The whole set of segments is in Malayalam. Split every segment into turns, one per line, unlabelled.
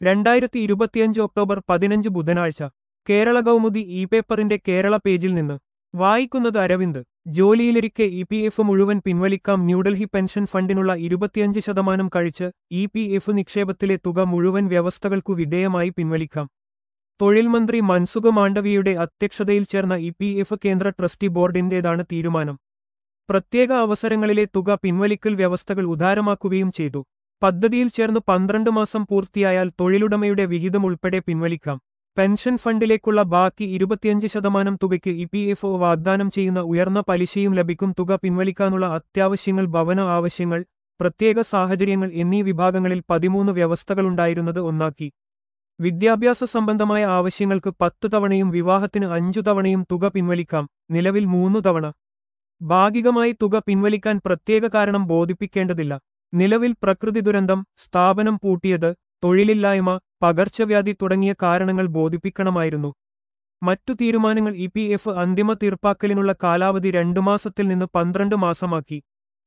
രണ്ടായിരത്തി ഇരുപത്തിയഞ്ച് ഒക്ടോബർ പതിനഞ്ച് ബുധനാഴ്ച കേരള കൗമുദി ഇ പേപ്പറിന്റെ കേരള പേജിൽ നിന്ന് വായിക്കുന്നത് അരവിന്ദ് ജോലിയിലിരിക്കെ ഇ പി എഫ് മുഴുവൻ പിൻവലിക്കാം ന്യൂഡൽഹി പെൻഷൻ ഫണ്ടിനുള്ള ഇരുപത്തിയഞ്ച് ശതമാനം കഴിച്ച് ഇ പി എഫ് നിക്ഷേപത്തിലെ തുക മുഴുവൻ വ്യവസ്ഥകൾക്കു വിധേയമായി പിൻവലിക്കാം തൊഴിൽ മന്ത്രി മൻസുഖ മാണ്ഡവിയുടെ അധ്യക്ഷതയിൽ ചേർന്ന ഇ പി എഫ് കേന്ദ്ര ട്രസ്റ്റി ബോർഡിന്റേതാണ് തീരുമാനം പ്രത്യേക അവസരങ്ങളിലെ തുക പിൻവലിക്കൽ വ്യവസ്ഥകൾ ഉദാരമാക്കുകയും ചെയ്തു പദ്ധതിയിൽ ചേർന്ന് പന്ത്രണ്ട് മാസം പൂർത്തിയായാൽ തൊഴിലുടമയുടെ വിഹിതം ഉൾപ്പെടെ പിൻവലിക്കാം പെൻഷൻ ഫണ്ടിലേക്കുള്ള ബാക്കി ഇരുപത്തിയഞ്ച് ശതമാനം തുകയ്ക്ക് ഇ പി എഫ് ഒ വാഗ്ദാനം ചെയ്യുന്ന ഉയർന്ന പലിശയും ലഭിക്കും തുക പിൻവലിക്കാനുള്ള അത്യാവശ്യങ്ങൾ ഭവന ആവശ്യങ്ങൾ പ്രത്യേക സാഹചര്യങ്ങൾ എന്നീ വിഭാഗങ്ങളിൽ പതിമൂന്ന് വ്യവസ്ഥകളുണ്ടായിരുന്നത് ഒന്നാക്കി വിദ്യാഭ്യാസ സംബന്ധമായ ആവശ്യങ്ങൾക്ക് പത്ത് തവണയും വിവാഹത്തിന് അഞ്ചു തവണയും തുക പിൻവലിക്കാം നിലവിൽ മൂന്നു തവണ ഭാഗികമായി തുക പിൻവലിക്കാൻ പ്രത്യേക കാരണം ബോധിപ്പിക്കേണ്ടതില്ല നിലവിൽ പ്രകൃതി ദുരന്തം സ്ഥാപനം പൂട്ടിയത് തൊഴിലില്ലായ്മ പകർച്ചവ്യാധി തുടങ്ങിയ കാരണങ്ങൾ ബോധിപ്പിക്കണമായിരുന്നു മറ്റു തീരുമാനങ്ങൾ ഇ പി എഫ് അന്തിമ തീർപ്പാക്കലിനുള്ള കാലാവധി രണ്ടു മാസത്തിൽ നിന്ന് പന്ത്രണ്ട് മാസമാക്കി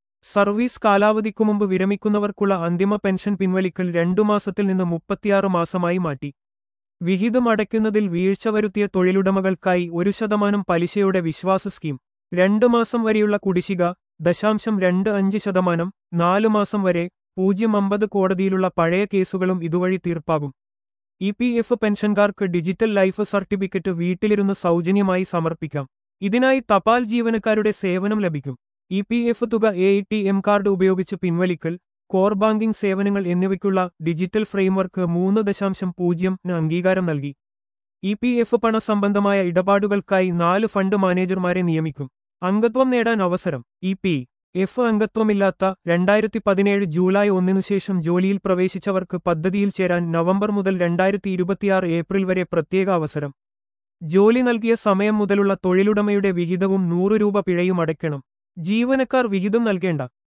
സർവീസ് കാലാവധിക്കു മുമ്പ് വിരമിക്കുന്നവർക്കുള്ള അന്തിമ പെൻഷൻ പിൻവലിക്കൽ രണ്ടു മാസത്തിൽ നിന്ന് മുപ്പത്തിയാറ് മാസമായി മാറ്റി വിഹിതം അടയ്ക്കുന്നതിൽ വീഴ്ച വരുത്തിയ തൊഴിലുടമകൾക്കായി ഒരു ശതമാനം പലിശയുടെ വിശ്വാസ സ്കീം രണ്ടു മാസം വരെയുള്ള കുടിശ്ശിക ദശാംശം രണ്ട് അഞ്ച് ശതമാനം നാലു മാസം വരെ പൂജ്യം അമ്പത് കോടതിയിലുള്ള പഴയ കേസുകളും ഇതുവഴി തീർപ്പാകും ഇ പി എഫ് പെൻഷൻകാർക്ക് ഡിജിറ്റൽ ലൈഫ് സർട്ടിഫിക്കറ്റ് വീട്ടിലിരുന്ന് സൗജന്യമായി സമർപ്പിക്കാം ഇതിനായി തപാൽ ജീവനക്കാരുടെ സേവനം ലഭിക്കും ഇ പി എഫ് തുക എ ടി എം കാർഡ് ഉപയോഗിച്ച് പിൻവലിക്കൽ കോർ ബാങ്കിംഗ് സേവനങ്ങൾ എന്നിവയ്ക്കുള്ള ഡിജിറ്റൽ ഫ്രെയിംവർക്ക് മൂന്ന് ദശാംശം പൂജ്യംന് അംഗീകാരം നൽകി ഇ പി എഫ് പണസംബന്ധമായ ഇടപാടുകൾക്കായി നാല് ഫണ്ട് മാനേജർമാരെ നിയമിക്കും അംഗത്വം നേടാൻ അവസരം ഇ പി എഫ് അംഗത്വമില്ലാത്ത രണ്ടായിരത്തി പതിനേഴ് ജൂലൈ ഒന്നിനു ശേഷം ജോലിയിൽ പ്രവേശിച്ചവർക്ക് പദ്ധതിയിൽ ചേരാൻ നവംബർ മുതൽ രണ്ടായിരത്തി ഇരുപത്തിയാറ് ഏപ്രിൽ വരെ പ്രത്യേക അവസരം ജോലി നൽകിയ സമയം മുതലുള്ള തൊഴിലുടമയുടെ വിഹിതവും നൂറ് രൂപ പിഴയും അടയ്ക്കണം ജീവനക്കാർ വിഹിതം നൽകേണ്ട